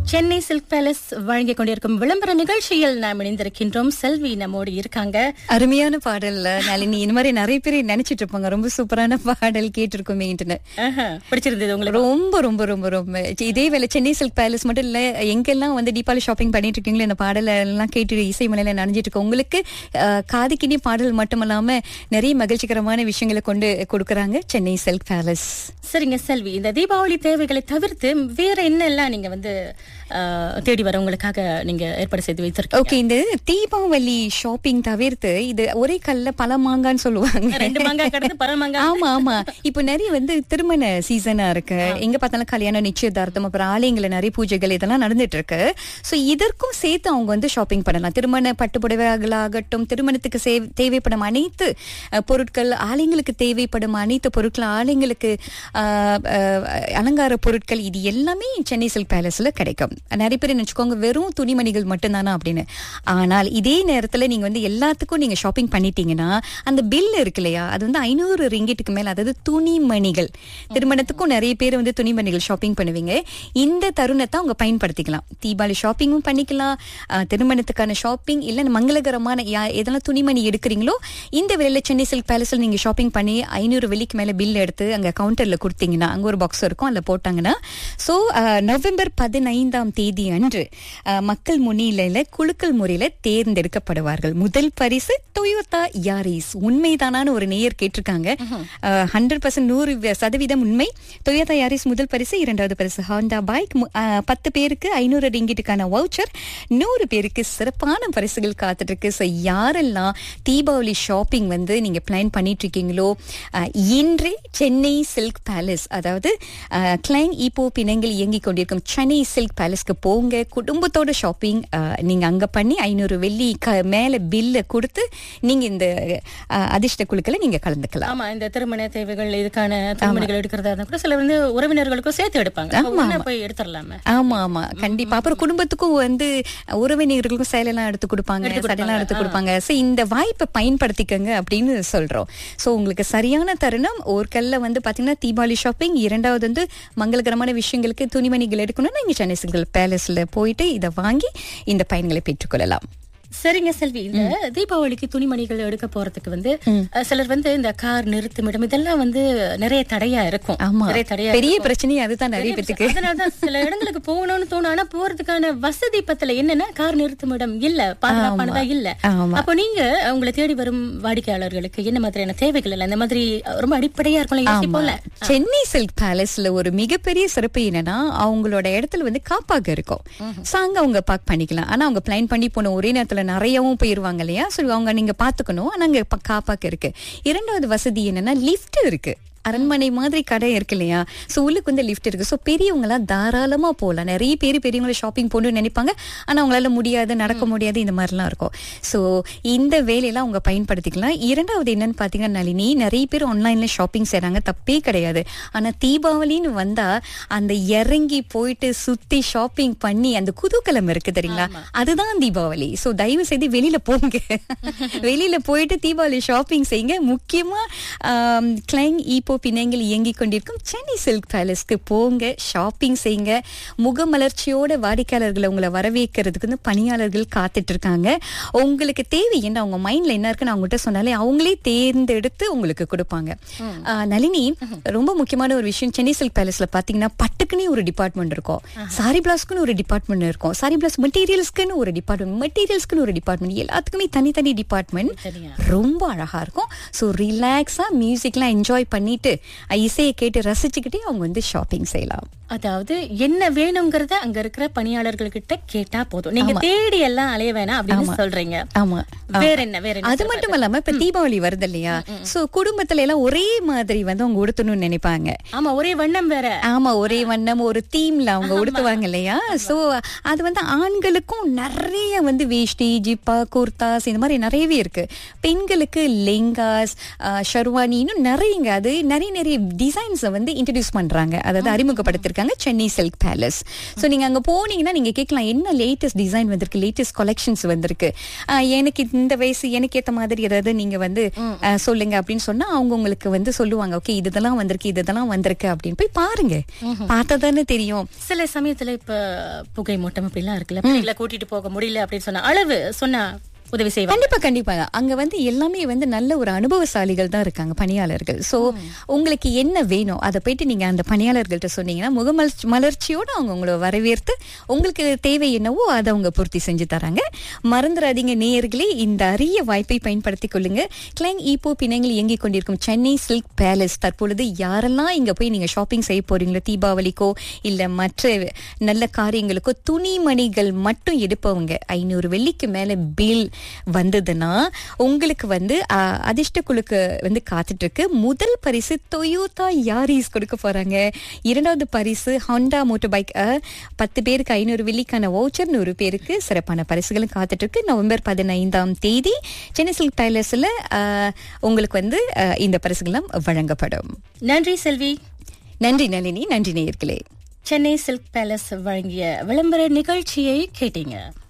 Chennai Silk palace வழங்கிக் கொண்டிருக்கும் விளம்பர நிகழ்ச்சியில் நாம் இணைந்திருக்கின்றோம் செல்வி நம்மோடு இருக்காங்க அருமையான பாடல்ல நளினி இந்த மாதிரி நிறைய பேர் நினைச்சிட்டு இருப்பாங்க ரொம்ப சூப்பரான பாடல் கேட்டிருக்கோமே ஆஹா, பிடிச்சிருந்தது உங்களுக்கு ரொம்ப ரொம்ப ரொம்ப ரொம்ப இதே வேலை சென்னை சில்க் பேலஸ் மட்டும் இல்ல எங்கெல்லாம் வந்து தீபாவளி ஷாப்பிங் பண்ணிட்டு இருக்கீங்களோ இந்த பாடல் எல்லாம் கேட்டு இசை மலையில நனைஞ்சிட்டு இருக்கோம் உங்களுக்கு அஹ், காதுக்கினி பாடல் மட்டும் இல்லாம நிறைய மகிழ்ச்சிகரமான விஷயங்களை கொண்டு கொடுக்கறாங்க சென்னை சில்க் பேலஸ் சரிங்க செல்வி இந்த தீபாவளி தேவைகளை தவிர்த்து வேற என்னெல்லாம் நீங்க வந்து ஆஹ், தேடி வர உங்களுக்காக நீங்க ஏற்பாடு செய்து வைத்திருக்கீங்க ஓகே இந்த தீபாவளி ஷாப்பிங் தவிர்த்து இது ஒரே கல்ல பல மாங்கான்னு சொல்லுவாங்க ரெண்டு மாங்காய் கடந்து பல மாங்காய் ஆமா ஆமா இப்போ நிறைய வந்து திருமண சீசனா இருக்கு எங்க பார்த்தாலும் கல்யாணம் நிச்சயதார்த்தம் அப்புறம் ஆலயங்கள நிறைய பூஜைகள் இதெல்லாம் நடந்துட்டு இருக்கு சோ இதற்கும் சேர்த்து அவங்க வந்து ஷாப்பிங் பண்ணலாம் திருமண பட்டுப்புடவைகளாகட்டும் திருமணத்துக்கு சே- தேவைப்படும் அனைத்து அஹ், பொருட்கள் ஆலயங்களுக்கு தேவைப்படும் அனைத்து பொருட்கள் ஆலயங்களுக்கு அஹ், அஹ், அலங்கார பொருட்கள் இது எல்லாமே சென்னை சில்க் பேலஸ்ல கிடைக்கும் நிறைய பேர் நினைச்சுக்கோங்க வெறும் துணிமணிகள் மட்டும்தானா அப்படின்னு ஆனால் இதே நேரத்துல நீங்க வந்து எல்லாத்துக்கும் நீங்க ஷாப்பிங் பண்ணிட்டீங்கன்னா அந்த பில் இருக்கு இல்லையா அது வந்து ஐநூறு ரிங்கிட்டுக்கு மேல அதாவது துணிமணிகள் திருமணத்துக்கும் நிறைய பேர் வந்து துணிமணிகள் ஷாப்பிங் பண்ணுவீங்க இந்த தருணத்தை அவங்க பயன்படுத்திக்கலாம் தீபாவளி ஷாப்பிங்கும் பண்ணிக்கலாம் அஹ், திருமணத்துக்கான ஷாப்பிங் இல்ல மங்களகரமான யா- எதெல்லாம் துணிமணி எடுக்கிறீங்களோ இந்த வேலையில சென்னை சில்க் பேலஸ்ல நீங்க ஷாப்பிங் பண்ணி ஐநூறு வெள்ளிக்கு மேல பில் எடுத்து அங்க கவுண்டர்ல கொடுத்தீங்கன்னா அங்க ஒரு பாக்ஸ் இருக்கும் அதுல போட்டாங்கன்னா சோ நவம்பர் பதினைந்தாம் தேதி அன்று அஹ், மக்கள் முன்னிலையில குலுக்கல் முறையில தேர்ந்தெடுக்கப்படுவார்கள் முதல் பரிசு டொயோட்டா யாரிஸ் உண்மைதானான்னு ஒரு நேயர் கேட்டிருக்காங்க ஹண்ட்ரட் பர்சன்ட் நூறு வ- சதவீதம் உண்மை டொயோட்டா யாரிஸ் முதல் பரிசு இரண்டாவது பரிசு ஹாண்டா பைக் மு- அஹ், பத்து பேருக்கு ஐநூறு ரிங்கிட்டுக்கான வவுச்சர் நூறு பேருக்கு சிறப்பான பரிசுகள் காத்துட்டு இருக்கு ஸோ யாரெல்லாம் தீபாவளி ஷாப்பிங் வந்து நீங்க பிளான் பண்ணிட்டு இருக்கீங்களோ அஹ், இன்றே சென்னை சில்க் பேலஸ் அதாவது அஹ், கிளைங் ஈப்போ பிணைங்கள் இயங்கிக் கொண்டிருக்கும் சென்னை சில்க் பேலஸ்க்கு போங்க குடும்பத்தோட ஷாப்பிங் நீங்க அங்க பண்ணி ஐநூறு வெள்ளி க மேல பில்ல கொடுத்து நீங்க இந்த அஹ், அதிர்ஷ்ட குழுக்களை நீங்க கலந்துக்கலாம் ஆமா இந்த திருமண தேவைகள் இதுக்கான துணிமணிகள் எடுக்கிறதா இருந்தா கூட சிலர் வந்து உறவினர்களுக்கும் சேர்த்து எடுப்பாங்க அப்ப உடனே போய் எடுத்துடலாமே ஆமா ஆமா கண்டிப்பா அப்புறம் குடும்பத்துக்கும் வந்து உறவினர்களுக்கும் சேலையெல்லாம் எடுத்து கொடுப்பாங்க சடையெல்லாம் எடுத்து கொடுப்பாங்க சோ இந்த வாய்ப்பை பயன்படுத்திக்கங்க அப்படின்னு சொல்றோம் சோ உங்களுக்கு சரியான தருணம் ஒரு கல்ல வந்து பாத்தீங்கன்னா தீபாவளி ஷாப்பிங் இரண்டாவது வந்து மங்களகரமான விஷயங்களுக்கு துணிமணிகள் எடுக்கணும்னா இங்க சென்னை சிங்கிள் பேலஸ்ல போயிட்டு இதை வாங்கி இந்த பயன்களை பெற்றுக்கொள்ளலாம் சரிங்க செல்வி இந்த தீபாவளிக்கு துணிமணிகள் எடுக்க போறதுக்கு வந்து அஹ், சிலர் வந்து இந்த கார் நிறுத்துமிடம் இதெல்லாம் வந்து நிறைய தடையா இருக்கும் ஆமா நிறைய தடையா பெரிய பிரச்சனையே அதுதான் நிறைய பேத்துக்கு அதனாலதான் சில இடங்களுக்கு போகணும்னு தோணும் ஆனா போறதுக்கான வசதி பத்தல என்னன்னா கார் நிறுத்துமிடம் இல்ல பாதுகாப்பானதா இல்ல ஆமா அப்போ நீங்க உங்களை தேடி வரும் வாடிக்கையாளர்களுக்கு என்ன மாதிரியான தேவைகள் இல்ல இந்த மாதிரி ரொம்ப அடிப்படையா இருக்கும்ல யோசிப்போம்ல சென்னை சில்க் பேலஸ்ல ஒரு மிகப்பெரிய சிறப்பு என்னன்னா அவங்களோட இடத்துல வந்து காப்பாக இருக்கும் So, அங்க அவங்க பார்க் பண்ணிக்கலாம் ஆனா அவங்க பிளான் பண்ணி போன ஒரே நேரத்துல நிறையவும் போயிருவாங்க இல்லையா ஸோ அவங்க நீங்க பாத்துக்கணும் ஆனா அங்க ப- காப்பாக்கு இருக்கு இரண்டாவது வசதி என்னன்னா லிஃப்ட் இருக்கு அரண்மனை மாதிரி கடை இருக்கு இல்லையா ஸோ உள்ளுக்கு வந்து லிஃப்ட் இருக்கு ஸோ பெரியவங்களாம் தாராளமா போகலாம் நிறைய பேர் பெரியவங்கள ஷாப்பிங் போகணும்னு நினைப்பாங்க ஆனா அவங்களால முடியாது நடக்க முடியாது இந்த மாதிரிலாம் இருக்கும் ஸோ இந்த வேலையெல்லாம் அவங்க பயன்படுத்திக்கலாம் இரண்டாவது என்னன்னு பாத்தீங்கன்னா நளினி நிறைய பேர் ஆன்லைன்ல ஷாப்பிங் செய்றாங்க தப்பே கிடையாது ஆனா தீபாவளின்னு வந்தா அந்த இறங்கி போயிட்டு சுத்தி ஷாப்பிங் பண்ணி அந்த குதூகலம் இருக்கு தெரியுங்களா அதுதான் தீபாவளி ஸோ தயவு செய்து வெளியில போங்க வெளியில போயிட்டு தீபாவளி ஷாப்பிங் செய்யுங்க முக்கியமா கிளைங் ஈப்போ பிணைங்கள் இயங்கிக் கொண்டிருக்கும் சென்னை சில்க் பேலஸ்க்கு போங்க ஷாப்பிங் செய்யுங்க முகமலர்ச்சியோட வாடிக்கையாளர்களை உங்களை வரவேற்கிறதுக்கு வந்து பணியாளர்கள் காத்துட்டு இருக்காங்க உங்களுக்கு தேவை என்ன அவங்க மைண்ட்ல என்ன இருக்குன்னு அவங்ககிட்ட சொன்னாலே அவங்களே தேர்ந்தெடுத்து உங்களுக்கு கொடுப்பாங்க ஆஹ், நளினி ரொம்ப முக்கியமான ஒரு விஷயம் சென்னை சில்க் பேலஸ்ல பாத்தீங்கன்னா பட்டுக்குன்னே ஒரு டிபார்ட்மெண்ட் இருக்கும் சாரி பிளாஸ்க்குன்னு ஒரு டிபார்ட்மெண்ட் இருக்கும் சாரி பிளாஸ் மெட்டீரியல்ஸ்க்குன்னு ஒரு டிபார்ட்மெண்ட் மெட்டீரியல்ஸ்க்குன்னு ஒரு டிபார்ட்மெண்ட் எல்லாத்துக்குமே தனித்தனி டிபார்ட்மெண்ட் சரியா ரொம்ப அழகா இருக்கும் ஸோ ரிலாக்ஸா மியூசிக்லாம் என்ஜாய் பண்ணிட்டு அஹ், இசையை கேட்டு ரசிச்சுக்கிட்டே அவங்க வந்து ஷாப்பிங் செய்யலாம் அதாவது என்ன வேணுங்கிறத அங்க இருக்கிற பணியாளர்கள் கிட்ட கேட்டா போதும் நீங்க தேடி எல்லாம் அலைய வேணாம் அப்படின்னு சொல்றீங்க ஆமா வேற என்ன வேற என்ன அது மட்டும் இல்லாம இப்ப தீபாவளி வருது இல்லையா சோ குடும்பத்துல எல்லாம் ஒரே மாதிரி வந்து அவங்க உடுத்தணும்னு நினைப்பாங்க ஆமா ஒரே வண்ணம் வேற ஆமா ஒரே வண்ணம் ஒரு தீம்ல அவங்க உடுத்துவாங்க இல்லையா சோ அது வந்து ஆண்களுக்கும் நிறைய வந்து வேஷ்டி ஜிப்பா குர்தாஸ் இந்த மாதிரி நிறையவே இருக்கு பெண்களுக்கு லெங்காஸ் ஷர்வானி இன்னும் நிறையங்க அது நிறைய நிறைய டிசைன்ஸ் வந்து இன்ட்ரடியூஸ் பண்றாங்க அதாவது அறிமுகப்படுத்திருக்காங்க சென்னை சில்க் பேலஸ் சோ நீங்க அங்க போனீங்கன்னா நீங்க கேட்கலாம் என்ன லேட்டஸ்ட் டிசைன் வந்திருக்கு லேட்டஸ்ட் கலெக்ஷன்ஸ் வந்திருக்கு ஆஹ் எனக்கு இந்த வயசு எனக்கு ஏத்த மாதிரி ஏதாவது நீங்க வந்து ஆஹ் சொல்லுங்க அப்படின்னு சொன்னா அவங்க உங்களுக்கு வந்து சொல்லுவாங்க ஓகே இதெல்லாம் வந்திருக்கு இதெல்லாம் வந்திருக்கு அப்படின்னு போய் பாருங்க பார்த்தா தானே தெரியும் சில சமயத்துல இப்ப புகை மூட்டம் அப்படிலாம் இருக்குல்ல பிள்ளைகளை கூட்டிட்டு போக முடியல அப்படின்னு சொன்னா அளவு சொன்னா உதவி செய்வாங்க கண்டிப்பா கண்டிப்பா அங்க வந்து எல்லாமே வந்து நல்ல ஒரு அனுபவசாலிகள் தான் இருக்காங்க பணியாளர்கள் சோ உங்களுக்கு என்ன வேணும் அதை போயிட்டு நீங்க அந்த பணியாளர்கள்ட்ட சொன்னீங்கன்னா முகமலர்ச்சி மலர்ச்சியோட அவங்க உங்களை வரவேற்று உங்களுக்கு தேவை என்னவோ அதை அவங்க பூர்த்தி செஞ்சு தராங்க மறந்துடாதீங்க நேயர்களே இந்த அரிய வாய்ப்பை பயன்படுத்திக் கொள்ளுங்க கிளைங் ஈப்போ பிணைங்கள் இயங்கிக் கொண்டிருக்கும் சென்னை சில்க் பேலஸ் தற்பொழுது யாரெல்லாம் இங்க போய் நீங்க ஷாப்பிங் செய்ய போறீங்களோ தீபாவளிக்கோ இல்ல மற்ற நல்ல காரியங்களுக்கோ துணிமணிகள் மட்டும் எடுப்பவங்க ஐநூறு வெள்ளிக்கு மேல பில் வந்ததுன்னா உங்களுக்கு வந்து அஹ், அதிர்ஷ்ட குழுக்கு வந்து காத்துட்டு இருக்கு முதல் பரிசு டொயோட்டா யாரிஸ் கொடுக்க போறாங்க இரண்டாவது பரிசு ஹாண்டா மோட்டர் பைக் பத்து பேருக்கு ஐநூறு வெள்ளிக்கான வவுச்சர் நூறு பேருக்கு சிறப்பான பரிசுகளும் காத்துட்டு இருக்கு நவம்பர் பதினைந்தாம் தேதி சென்னை சில்க் பேலஸ்ல அஹ், உங்களுக்கு வந்து அஹ், இந்த பரிசுகளும் வழங்கப்படும் நன்றி செல்வி நன்றி நளினி நன்றி நேயர்களே சென்னை சில்க் பேலஸ் வழங்கிய விளம்பர நிகழ்ச்சியை கேட்டீங்க